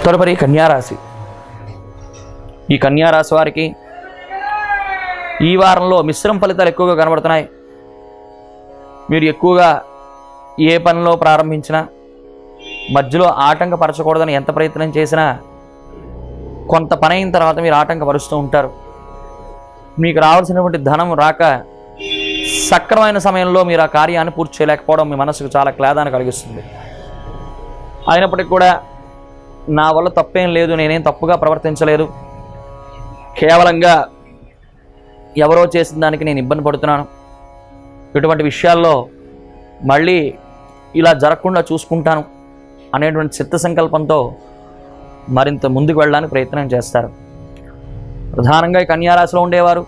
తదుపరి కన్యారాశి ఈ కన్యారాశి వారికి ఈ వారంలో మిశ్రమ ఫలితాలు ఎక్కువగా కనబడుతున్నాయి మీరు ఎక్కువగా ఏ పనిలో ప్రారంభించినా మధ్యలో ఆటంకపరచకూడదని ఎంత ప్రయత్నం చేసినా కొంత పని అయిన తర్వాత మీరు ఆటంకపరుస్తూ ఉంటారు మీకు రావాల్సినటువంటి ధనం రాక సక్రమైన సమయంలో మీరు ఆ కార్యాన్ని పూర్తి చేయలేకపోవడం మీ మనసుకు చాలా క్లేదాన్ని కలిగిస్తుంది అయినప్పటికీ కూడా నా వల్ల తప్పేం లేదు నేనేం తప్పుగా ప్రవర్తించలేదు కేవలంగా ఎవరో చేసిన దానికి నేను ఇబ్బంది పడుతున్నాను ఇటువంటి విషయాల్లో మళ్ళీ ఇలా జరగకుండా చూసుకుంటాను అనేటువంటి చిత్త సంకల్పంతో మరింత ముందుకు వెళ్ళడానికి ప్రయత్నం చేస్తారు ప్రధానంగా ఈ కన్యారాశిలో ఉండేవారు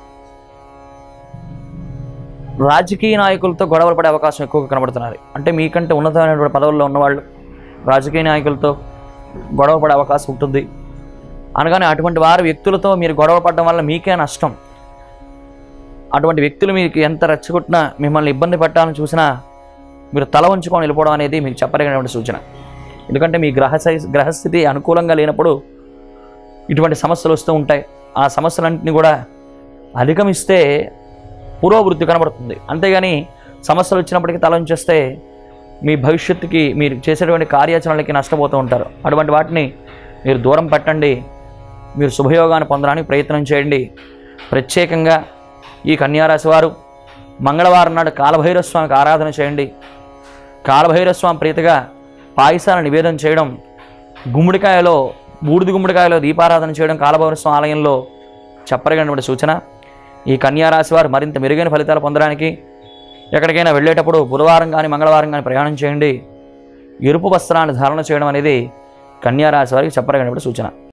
రాజకీయ నాయకులతో గొడవలు పడే అవకాశం ఎక్కువగా కనబడుతున్నారు అంటే మీకంటే ఉన్నతమైనటువంటి పదవుల్లో ఉన్నవాళ్ళు రాజకీయ నాయకులతో గొడవ పడే అవకాశం ఉంటుంది అనగానే అటువంటి వారి వ్యక్తులతో మీరు గొడవ పడడం వల్ల మీకే నష్టం అటువంటి వ్యక్తులు మీకు ఎంత రెచ్చగొట్టినా మిమ్మల్ని ఇబ్బంది పెట్టాలని చూసినా మీరు తల ఉంచుకొని వెళ్ళిపోవడం అనేది మీకు చెప్పదగినటువంటి సూచన ఎందుకంటే మీ గ్రహ సై- గ్రహస్థితి అనుకూలంగా లేనప్పుడు ఇటువంటి సమస్యలు వస్తూ ఉంటాయి ఆ సమస్యలన్నింటినీ కూడా అధిగమిస్తే పురోభివృద్ధి కనబడుతుంది అంతేగాని సమస్యలు వచ్చినప్పటికీ తల ఉంచేస్తే మీ భవిష్యత్తుకి మీరు చేసేటువంటి కార్యాచరణలకి నష్టపోతూ ఉంటారు అటువంటి వాటిని మీరు దూరం పెట్టండి మీరు శుభయోగాన్ని పొందడానికి ప్రయత్నం చేయండి ప్రత్యేకంగా ఈ కన్యారాశి వారు మంగళవారం నాడు కాలభైరవ స్వామికి ఆరాధన చేయండి కాలభైరవ స్వామి ప్రీతిగా పాయసాన్ని నివేదన చేయడం గుమ్మడికాయలో బూడిద గుమ్మడికాయలో దీపారాధన చేయడం కాలభైరవ స్వామి ఆలయంలో చెప్పరగినటువంటి సూచన ఈ కన్యారాశి వారు మరింత మెరుగైన ఫలితాలు పొందడానికి ఎక్కడికైనా వెళ్ళేటప్పుడు బుధవారం కానీ మంగళవారం కానీ ప్రయాణం చేయండి ఎరుపు వస్త్రాన్ని ధారణ చేయడం అనేది కన్యారాశి వారికి చెప్పరగినటువంటి సూచన